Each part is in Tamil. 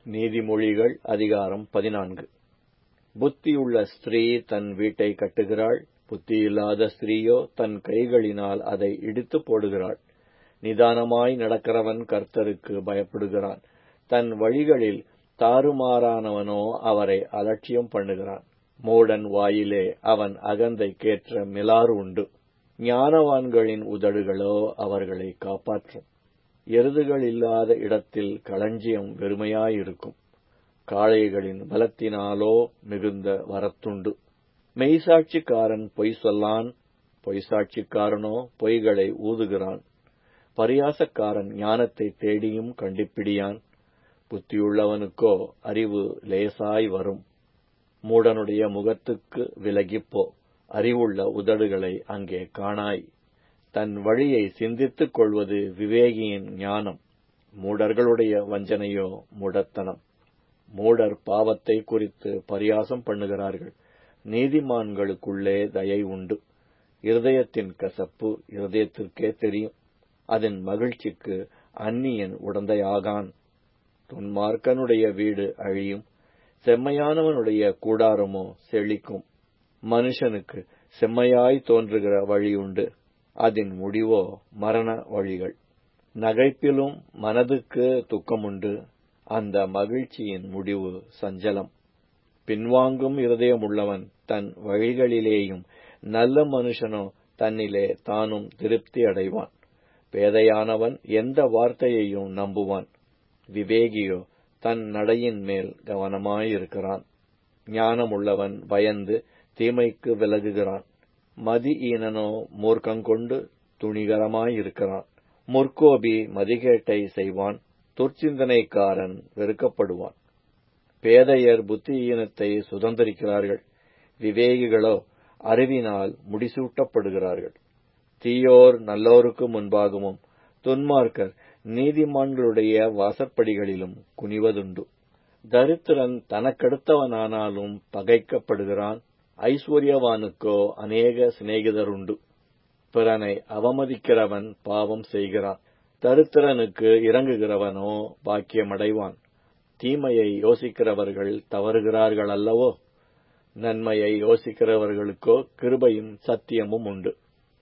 நீதிமொழிகள் அதிகாரம் பதினான்கு புத்தியுள்ள ஸ்திரீ தன் வீட்டை கட்டுகிறாள் புத்தியில்லாத ஸ்திரீயோ தன் கைகளினால் அதை இடித்துப் போடுகிறாள் நிதானமாய் நடக்கிறவன் கர்த்தருக்கு பயப்படுகிறான் தன் வழிகளில் தாறுமாறானவனோ அவரை அலட்சியம் பண்ணுகிறான் மூடன் வாயிலே அவன் அகந்தைக்கேற்ற மிலாறு உண்டு ஞானவான்களின் உதடுகளோ அவர்களை காப்பாற்றும் எருதுகள் இல்லாத இடத்தில் களஞ்சியம் வெறுமையாயிருக்கும் காளைகளின் பலத்தினாலோ மிகுந்த வரத்துண்டு மெய்சாட்சிக்காரன் பொய் சொல்லான் பொய்சாட்சிக்காரனோ பொய்களை ஊதுகிறான் பரியாசக்காரன் ஞானத்தை தேடியும் கண்டுபிடியான் புத்தியுள்ளவனுக்கோ அறிவு லேசாய் வரும் மூடனுடைய முகத்துக்கு விலகிப்போ அறிவுள்ள உதடுகளை அங்கே காணாய் தன் வழியை சிந்தித்துக் கொள்வது விவேகியின் ஞானம் மூடர்களுடைய வஞ்சனையோ மூடத்தனம் மூடர் பாவத்தை குறித்து பரியாசம் பண்ணுகிறார்கள் நீதிமான்களுக்குள்ளே தயை உண்டு இருதயத்தின் கசப்பு இருதயத்திற்கே தெரியும் அதன் மகிழ்ச்சிக்கு அந்நியன் உடந்தையாகான் துன்மார்க்கனுடைய வீடு அழியும் செம்மையானவனுடைய கூடாரமோ செழிக்கும் மனுஷனுக்கு செம்மையாய் தோன்றுகிற வழியுண்டு அதன் முடிவோ மரண வழிகள் நகைப்பிலும் மனதுக்கு துக்கமுண்டு அந்த மகிழ்ச்சியின் முடிவு சஞ்சலம் பின்வாங்கும் இருதயமுள்ளவன் தன் வழிகளிலேயும் நல்ல மனுஷனோ தன்னிலே தானும் திருப்தி அடைவான் பேதையானவன் எந்த வார்த்தையையும் நம்புவான் விவேகியோ தன் நடையின் மேல் கவனமாயிருக்கிறான் ஞானமுள்ளவன் பயந்து தீமைக்கு விலகுகிறான் மதி ஈனனோ மூர்க்கங்கொண்டு துணிகரமாயிருக்கிறான் முற்கோபி மதிகேட்டை செய்வான் துர்ச்சிந்தனைக்காரன் வெறுக்கப்படுவான் பேதையர் புத்தியீனத்தை சுதந்திரிக்கிறார்கள் விவேகிகளோ அறிவினால் முடிசூட்டப்படுகிறார்கள் தீயோர் நல்லோருக்கு முன்பாகவும் துன்மார்க்கர் நீதிமான்களுடைய வாசற்படிகளிலும் குனிவதுண்டு தரித்திரன் தனக்கடுத்தவனானாலும் பகைக்கப்படுகிறான் ஐஸ்வர்யவானுக்கோ அநேக சிநேகிதருண்டு பிறனை அவமதிக்கிறவன் பாவம் செய்கிறான் தரித்திரனுக்கு இறங்குகிறவனோ பாக்கியமடைவான் தீமையை யோசிக்கிறவர்கள் தவறுகிறார்கள் அல்லவோ நன்மையை யோசிக்கிறவர்களுக்கோ கிருபையும் சத்தியமும் உண்டு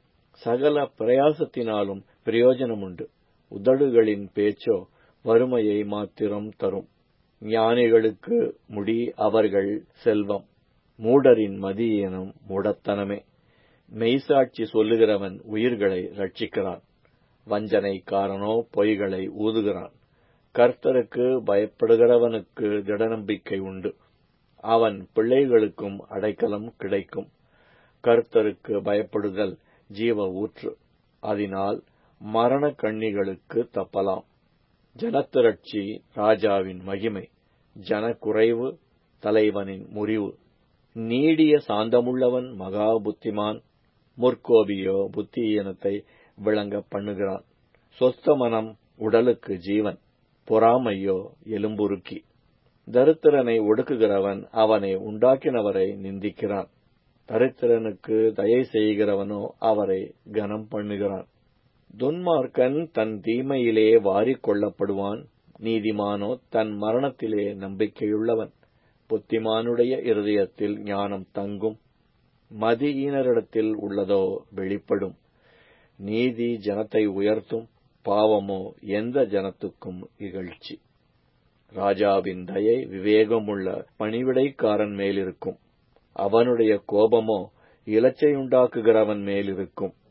சகல பிரயாசத்தினாலும் பிரயோஜனம் உண்டு உதடுகளின் பேச்சோ வறுமையை மாத்திரம் தரும் ஞானிகளுக்கு முடி அவர்கள் செல்வம் மூடரின் மதியீனம் மூடத்தனமே மெய்சாட்சி சொல்லுகிறவன் உயிர்களை ரட்சிக்கிறான் வஞ்சனைக்காரனோ பொய்களை ஊதுகிறான் கர்த்தருக்கு பயப்படுகிறவனுக்கு திடநம்பிக்கை உண்டு அவன் பிள்ளைகளுக்கும் அடைக்கலம் கிடைக்கும் கர்த்தருக்கு பயப்படுதல் ஜீவ ஊற்று அதனால் மரண கண்ணிகளுக்கு தப்பலாம் ஜனத்திரட்சி ராஜாவின் மகிமை ஜனக்குறைவு தலைவனின் முறிவு நீடிய சாந்தமுள்ளவன் மகா புத்திமான் முற்கோபியோ புத்தியீனத்தை விளங்க பண்ணுகிறான் சொஸ்த மனம் உடலுக்கு ஜீவன் பொறாமையோ எலும்புருக்கி தரித்திரனை ஒடுக்குகிறவன் அவனை உண்டாக்கினவரை நிந்திக்கிறான் தரித்திரனுக்கு தயை செய்கிறவனோ அவரை கனம் பண்ணுகிறான் துன்மார்க்கன் தன் தீமையிலே வாரிக் கொள்ளப்படுவான் நீதிமானோ தன் மரணத்திலே நம்பிக்கையுள்ளவன் புத்திமானுடைய இருதயத்தில் ஞானம் தங்கும் மதியீனரிடத்தில் உள்ளதோ வெளிப்படும் நீதி ஜனத்தை உயர்த்தும் பாவமோ எந்த ஜனத்துக்கும் இகழ்ச்சி ராஜாவின் தயை விவேகமுள்ள பணிவிடைக்காரன் மேலிருக்கும் அவனுடைய கோபமோ இலச்சையுண்டாக்குகிறவன் மேலிருக்கும்